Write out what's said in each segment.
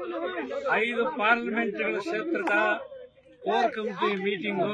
ಐದು ಪಾರ್ಲಿಮೆಂಟ್ಗಳ ಕ್ಷೇತ್ರದ core committee meeting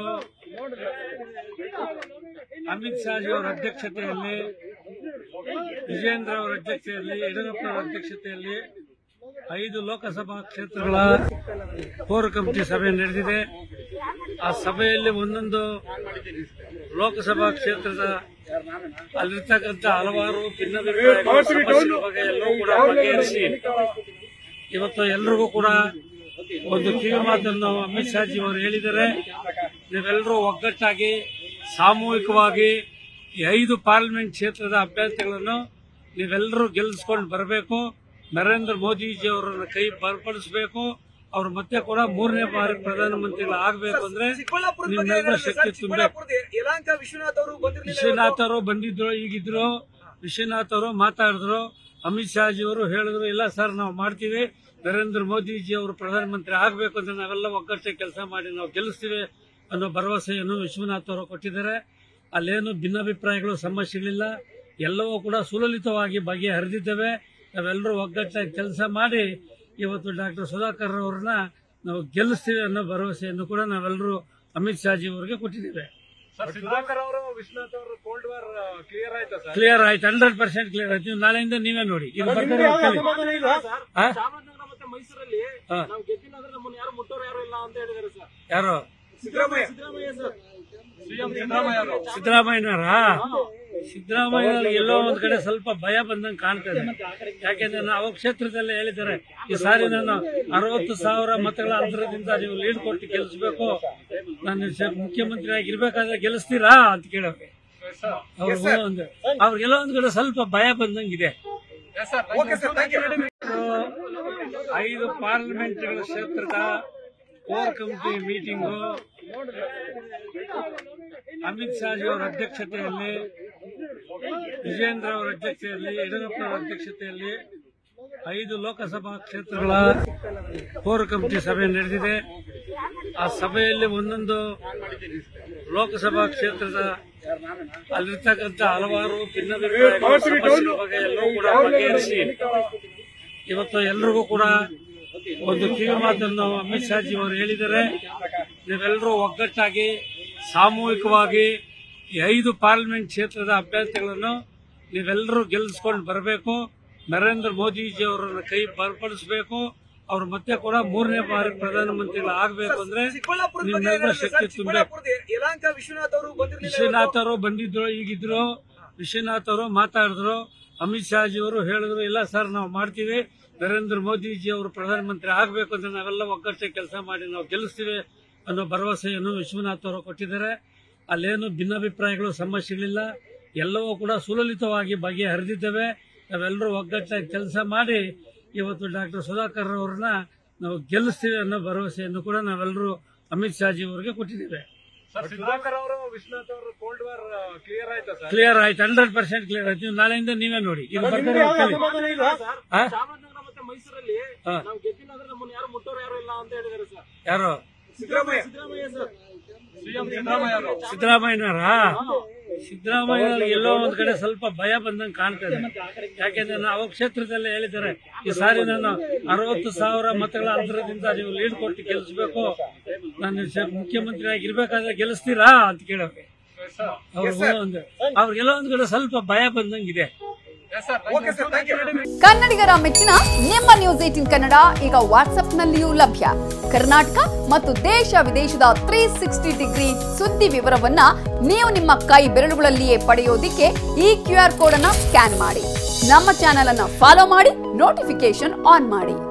Amit Shah ji ಅವರ ಅಧ್ಯಕ್ಷತೆಯಲ್ಲಿ ವಿಜೇಂದ್ರ ಅವರ ಅಧ್ಯಕ್ಷತೆಯಲ್ಲಿ ಯಡಿಯೂರಪ್ಪ ಅವರ ಅಧ್ಯಕ್ಷತೆಯಲ್ಲಿ ಐದು ಲೋಕಸಭಾ ಕ್ಷೇತ್ರಗಳ ಕೋರ್ ಕಮಿಟಿ ಸಭೆ ನಡೆದಿದೆ ಆ ಸಭೆಯಲ್ಲಿ ಒಂದೊಂದು ಲೋಕಸಭಾ ಕ್ಷೇತ್ರದ ಅಲ್ಲಿರ್ತಕ್ಕಂಥ ಹಲವಾರು ಭಿನ್ನಾಭಿಪ್ರಾಯಗಳು ಸಮಸ್ಯೆಗಳ ಬಗ್ಗೆ ಎಲ್ಲವೂ ಕೂಡ ಬಗೆಹರಿಸಿ ಇವತ್ತು ಎಲ್ರಿಗೂ ಕೂಡ ಒಂದು ಕಿವಿ ಮಾತನ್ನು ಅಮಿತ್ ಶಾಜಿ ಅವರು ಹೇಳಿದ್ದಾರೆ ನೀವೆಲ್ಲರೂ ಒಗ್ಗಟ್ಟಾಗಿ ಸಾಮೂಹಿಕವಾಗಿ ಈ ಐದು ಪಾರ್ಲಿಮೆಂಟ್ ಕ್ಷೇತ್ರದ ಅಭ್ಯರ್ಥಿಗಳನ್ನು ನೀವೆಲ್ಲರೂ ಗೆಲ್ಲಿಸ್ಕೊಂಡು ಬರಬೇಕು ನರೇಂದ್ರ ಮೋದಿಜಿ ಅವರನ್ನ ಕೈ ಬಲಪಡಿಸಬೇಕು ಅವ್ರು ಮತ್ತೆ ಕೂಡ ಮೂರನೇ ಬಾರಿ ಪ್ರಧಾನಮಂತ್ರಿಗಳು ಆಗಬೇಕು ಅಂದ್ರೆ ಚಿಕ್ಕಬಳ್ಳಾಪುರದ ಬಗ್ಗೆ ನಿಮ್ಮೆಲ್ಲರ ಏನಾದ್ರು ಶಕ್ತಿ ಸರ್? ತುಂಬಬೇಕು ಚಿಕ್ಕಬಳ್ಳಾಪುರದ ಯಲಹಂಕ ವಿಶ್ವನಾಥ್ ಅವರು ಬಂದಿರಲಿಲ್ಲ ವಿಶ್ವನಾಥ್ ಅವರು ಬಂದಿದ್ರು ಈಗಿದ್ರು ವಿಶ್ವನಾಥ್ ಅವರು ಮಾತಾಡಿದ್ರು ಅಮಿತ್ ಶಾಜಿ ಅವರು ಹೇಳಿದ್ರು ಇಲ್ಲ ಸರ್ ನಾವು ಮಾಡ್ತೀವಿ ನರೇಂದ್ರ ಮೋದಿಜಿ ಅವರು ಪ್ರಧಾನಮಂತ್ರಿ ಆಗಬೇಕು ಅಂತ ನಾವೆಲ್ಲ ಒಗ್ಗಟ್ಟೆ ಕೆಲಸ ಮಾಡಿ ನಾವು ಗೆಲ್ಲಿಸ್ತೀವಿ ಅನ್ನೋ ಭರವಸೆಯನ್ನು ವಿಶ್ವನಾಥ್ ಅವರು ಕೊಟ್ಟಿದ್ದಾರೆ ಅಲ್ಲೇನು ಭಿನ್ನಾಭಿಪ್ರಾಯಗಳು ಸಮಸ್ಯೆಗಳಿಲ್ಲ ಎಲ್ಲವೂ ಕೂಡ ಸುಲಲಿತವಾಗಿ ಬಗೆಹರಿದಿದ್ದೇವೆ ನಾವೆಲ್ಲರೂ ಒಗ್ಗಟ್ಟಾಗಿ ಕೆಲಸ ಮಾಡಿ ಇವತ್ತು ಡಾಕ್ಟರ್ ಸುಧಾಕರ್ ಅವರನ್ನ ನಾವು ಗೆಲ್ಲಿಸ್ತೀವಿ ಅನ್ನೋ ಭರವಸೆಯನ್ನು ಕೂಡ ನಾವೆಲ್ಲರೂ ಅಮಿತ್ ಶಾಜಿ ಅವರಿಗೆ ಕೊಟ್ಟಿದ್ದೇವೆ ಸರ್ ಸುಧಾಕರ್ ಅವರು ವಿಶ್ವನಾಥ್ ಅವರು ಕೋಲ್ಡ್ ವಾರ್ ಕ್ಲಿಯರ್ ಆಯ್ತಾ ಸರ್ ಕ್ಲಿಯರ್ ಆಯ್ತು ಹಂಡ್ರೆಡ್ ಪರ್ಸೆಂಟ್ ಕ್ಲಿಯರ್ ಆಯ್ತು ನೀವು ನಾಳೆಯಿಂದ ನೀವೇ ನೋಡಿ ಇದು ಬರ್ತಾರೆ ಕೇಳಿ. ಆ? ಚಾಮರಾಜನಗರ ಮತ್ತೆ ಮೈಸೂರಲ್ಲಿ ಹಾ. ನಾವು ಗೆದ್ದಿಲ್ಲ ಅಂದ್ರೆ ನಮ್ಮನ್ನ ಯಾರು ಮುಟ್ಟೋರು ಯಾರು ಇಲ್ಲ ಅಂತ ಹೇಳಿದ್ದಾರೆ ಸರ್ ಯಾರು ಸಿದ್ದರಾಮಯ್ಯ ಸಿದ್ದರಾಮಯ್ಯ ಸರ್ ಸಿಎಂ ಸಿದ್ದರಾಮಯ್ಯ ಅವರು ಸಿದ್ದರಾಮಯ್ಯನವರ ಸಿದ್ದರಾಮಯ್ಯ ಎಲ್ಲೋ ಒಂದ್ ಕಡೆ ಸ್ವಲ್ಪ ಭಯ ಬಂದಂಗೆ ಕಾಣ್ತದೆ ಯಾಕೆಂದ್ರೆ ನಾವು ಕ್ಷೇತ್ರದಲ್ಲೇ ಹೇಳಿದ್ದಾರೆ ಈ ಸಾರಿ ನಾನು ಅರವತ್ತು ಸಾವಿರ ಮತಗಳ ಅಂತರದಿಂದ ನೀವು ಲೀಡ್ ಕೊಟ್ಟು ಗೆಲ್ಲಿಸಬೇಕು ನಾನು ಸ- ಮುಖ್ಯಮಂತ್ರಿ ಆಗಿರ್ಬೇಕಾದ್ರೆ ಗೆಲ್ಲಿಸ್ತೀರಾ ಅಂತ ಕೇಳೋಕೆ ಅವ್ರಿಗೆಲ್ಲ ಒಂದು ಅವ್ರಿಗೆಲ್ಲ ಒಂದ್ ಕಡೆ ಸ್ವಲ್ಪ ಭಯ ಬಂದಂಗಿದೆ yes sir okay sir thank you ಐದು ಪಾರ್ಲಿಮೆಂಟ್ಗಳ ಕ್ಷೇತ್ರದ core committee meeting Amit Shah ji ಅವರ ಅಧ್ಯಕ್ಷತೆಯಲ್ಲಿ ವಿಜೇಂದ್ರ ಅವರ ಅಧ್ಯಕ್ಷತೆಯಲ್ಲಿ ಯಡಿಯೂರಪ್ಪ ಅವರ ಅಧ್ಯಕ್ಷತೆಯಲ್ಲಿ ಐದು ಲೋಕಸಭಾ ಕ್ಷೇತ್ರಗಳ ಕೋರ್ ಕಮಿಟಿ ಸಭೆ ನಡೆದಿದೆ ಆ ಸಭೆಯಲ್ಲಿ ಒಂದೊಂದು ಲೋಕಸಭಾ ಕ್ಷೇತ್ರದ ಅಲ್ಲಿರ್ತಕ್ಕಂಥ ಹಲವಾರು ಭಿನ್ನಾಭಿಪ್ರಾಯಗಳು ಸಮಸ್ಯೆಗಳ ಬಗ್ಗೆ ಎಲ್ಲವೂ ಕೂಡ ಬಗೆಹರಿಸಿ ಇವತ್ತು ಎಲ್ರಿಗೂ ಕೂಡ ಒಂದು ಕಿವಿ ಮಾತನ್ನು ಅಮಿತ್ ಶಾಜಿ ಅವರು ಹೇಳಿದ್ದಾರೆ ನೀವೆಲ್ಲರೂ ಒಗ್ಗಟ್ಟಾಗಿ ಸಾಮೂಹಿಕವಾಗಿ ಈ ಐದು ಪಾರ್ಲಿಮೆಂಟ್ ಕ್ಷೇತ್ರದ ಅಭ್ಯರ್ಥಿಗಳನ್ನು ನೀವೆಲ್ಲರೂ ಗೆಲ್ಲಿಸ್ಕೊಂಡು ಬರಬೇಕು ನರೇಂದ್ರ ಮೋದಿಜಿ ಅವರನ್ನ ಕೈ ಬಲಪಡಿಸಬೇಕು ಅವ್ರು ಮತ್ತೆ ಕೂಡ ಮೂರನೇ ಬಾರಿ ಪ್ರಧಾನಮಂತ್ರಿಗಳು ಆಗಬೇಕು ಅಂದ್ರೆ ಚಿಕ್ಕಬಳ್ಳಾಪುರದ ಬಗ್ಗೆ ನಿಮ್ಮೆಲ್ಲರ ಏನಾದ್ರು ಶಕ್ತಿ ಸರ್? ತುಂಬಬೇಕು ಚಿಕ್ಕಬಳ್ಳಾಪುರದ ಯಲಹಂಕ ವಿಶ್ವನಾಥ್ ಅವರು ಬಂದಿರಲಿಲ್ಲ ವಿಶ್ವನಾಥ್ ಅವರು ಬಂದಿದ್ರು ಈಗಿದ್ರು ವಿಶ್ವನಾಥ್ ಅವರು ಮಾತಾಡಿದ್ರು ಅಮಿತ್ ಶಾಜಿ ಅವರು ಹೇಳಿದ್ರು ಇಲ್ಲ ಸರ್ ನಾವು ಮಾಡ್ತೀವಿ ನರೇಂದ್ರ ಮೋದಿಜಿ ಅವರು ಪ್ರಧಾನಮಂತ್ರಿ ಆಗಬೇಕು ಅಂತ ನಾವೆಲ್ಲ ಒಗ್ಗಟ್ಟೆ ಕೆಲಸ ಮಾಡಿ ನಾವು ಗೆಲ್ಲಿಸ್ತೀವಿ ಅನ್ನೋ ಭರವಸೆಯನ್ನು ವಿಶ್ವನಾಥ್ ಅವರು ಕೊಟ್ಟಿದ್ದಾರೆ ಅಲ್ಲೇನು ಭಿನ್ನಾಭಿಪ್ರಾಯಗಳು ಸಮಸ್ಯೆಗಳಿಲ್ಲ ಎಲ್ಲವೂ ಕೂಡ ಸುಲಲಿತವಾಗಿ ಬಗೆಹರಿದಿದ್ದೇವೆ ನಾವೆಲ್ಲರೂ ಒಗ್ಗಟ್ಟಾಗಿ ಕೆಲಸ ಮಾಡಿ ಇವತ್ತು ಡಾಕ್ಟರ್ ಸುಧಾಕರ್ ಅವರನ್ನ ನಾವು ಗೆಲ್ಲಿಸ್ತೀವಿ ಅನ್ನೋ ಭರವಸೆಯನ್ನು ಕೂಡ ನಾವೆಲ್ಲರೂ ಅಮಿತ್ ಶಾಜಿ ಅವರಿಗೆ ಕೊಟ್ಟಿದ್ದೇವೆ ಸರ್ ಸುಧಾಕರ್ ಅವರು ವಿಶ್ವನಾಥ್ ಅವರು ಕೋಲ್ಡ್ ವಾರ್ ಕ್ಲಿಯರ್ ಆಯ್ತಾ ಸರ್ ಕ್ಲಿಯರ್ ಆಯ್ತು ಹಂಡ್ರೆಡ್ ಪರ್ಸೆಂಟ್ ಕ್ಲಿಯರ್ ಆಯ್ತು ನೀವು ನಾಳೆಯಿಂದ ನೀವೇ ನೋಡಿ ಇದು ಬರ್ತಾರೆ ಕೇಳಿ. ಆ? ಚಾಮರಾಜನಗರ ಮತ್ತೆ ಮೈಸೂರಲ್ಲಿ ಹಾ. ನಾವು ಗೆದ್ದಿಲ್ಲ ಅಂದ್ರೆ ನಮ್ಮನ್ನ ಯಾರು ಮುಟ್ಟೋರು ಯಾರು ಇಲ್ಲ ಅಂತ ಹೇಳಿದ್ದಾರೆ ಸರ್ ಯಾರು ಸಿದ್ದರಾಮಯ್ಯ ಸಿದ್ದರಾಮಯ್ಯ ಸರ್ ಸಿಎಂ ಸಿದ್ದರಾಮಯ್ಯ ಅವರು ಸಿದ್ದರಾಮಯ್ಯನವರ ಸಿದ್ದರಾಮಯ್ಯ ಎಲ್ಲೋ ಒಂದ್ ಕಡೆ ಸ್ವಲ್ಪ ಭಯ ಬಂದಂಗೆ ಕಾಣ್ತದೆ ಯಾಕೆಂದ್ರೆ ನಾವು ಕ್ಷೇತ್ರದಲ್ಲೇ ಹೇಳಿದ್ದಾರೆ ಈ ಸಾರಿ ನಾನು ಅರವತ್ತು ಸಾವಿರ ಮತಗಳ ಅಂತರದಿಂದ ನೀವು ಲೀಡ್ ಕೊಟ್ಟು ಗೆಲ್ಲಿಸಬೇಕು ನಾನು ಸ- ಮುಖ್ಯಮಂತ್ರಿ ಆಗಿರ್ಬೇಕಾದ್ರೆ ಗೆಲ್ಲಿಸ್ತೀರಾ ಅಂತ ಕೇಳೋಕೆ ಅವ್ರಿಗೆಲ್ಲ ಒಂದು ಅವ್ರಿಗೆಲ್ಲ ಒಂದ್ ಕಡೆ ಸ್ವಲ್ಪ ಭಯ ಬಂದಂಗಿದೆ yes sir okay sir thank you ಕನ್ನಡಿಗರ ಮೆಚ್ಚಿನ ನಿಮ್ಮ ನ್ಯೂಸ್ ಏಟಿನ್ ಕನ್ನಡ ಈಗ ವಾಟ್ಸ್ಆಪ್ನಲ್ಲಿಯೂ ಲಭ್ಯ ಕರ್ನಾಟಕ ಮತ್ತು ದೇಶ ವಿದೇಶದ ತ್ರೀ ಸಿಕ್ಸ್ಟಿ ಡಿಗ್ರಿ ಸುದ್ದಿ ವಿವರವನ್ನ ನೀವು ನಿಮ್ಮ ಕೈ ಬೆರಳುಗಳಲ್ಲಿಯೇ ಪಡೆಯೋದಿಕ್ಕೆ ಈ ಕ್ಯೂ ಆರ್ ಕೋಡ್ ಅನ್ನ ಸ್ಕ್ಯಾನ್ ಮಾಡಿ ನಮ್ಮ ಚಾನೆಲ್ ಅನ್ನ ಫಾಲೋ ಮಾಡಿ ನೋಟಿಫಿಕೇಶನ್ ಆನ್ ಮಾಡಿ